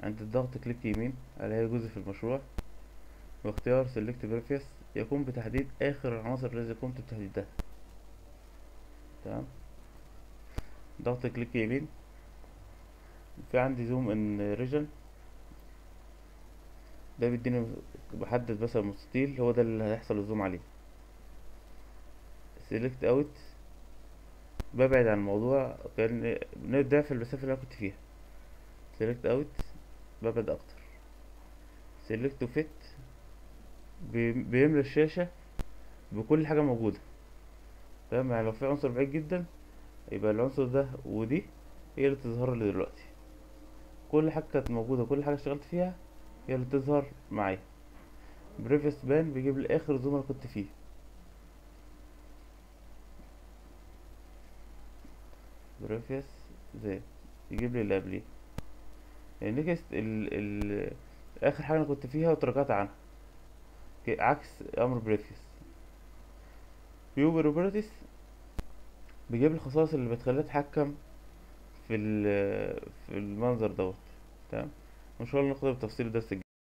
عند الضغط كليك يمين على أي جزء في المشروع واختيار select previous يقوم بتحديد آخر العناصر التي قمت بتحديدها تمام ضغط كليك يمين في عندي زوم ان ريجن ده بيديني بحدد مثلا مستطيل هو ده اللي هيحصل الزوم عليه سيلكت اوت ببعد عن الموضوع كان ضعف المسافة اللي انا كنت فيها سيلكت اوت ببعد اكتر سيلكت فيت بيملى الشاشة بكل حاجة موجودة تمام يعني لو في عنصر بعيد جدا يبقى العنصر ده ودي هي اللي تظهر لي دلوقتي كل حاجة كانت موجودة كل حاجة اشتغلت فيها هي اللي تظهر معايا بريفيوس بان بيجيب لي اخر زوم انا كنت فيه بريفيوس زي يجيب لي اللي قبليه النكست ال ال اخر حاجة انا كنت فيها وتراجعت عنها ك- عكس امر بريفيوس فيو بروبرتيز بيجيب لي الخصائص اللي بتخليني اتحكم في ال- في المنظر دوت تمام ان شاء الله ناخدها بالتفصيل الدرس الجاي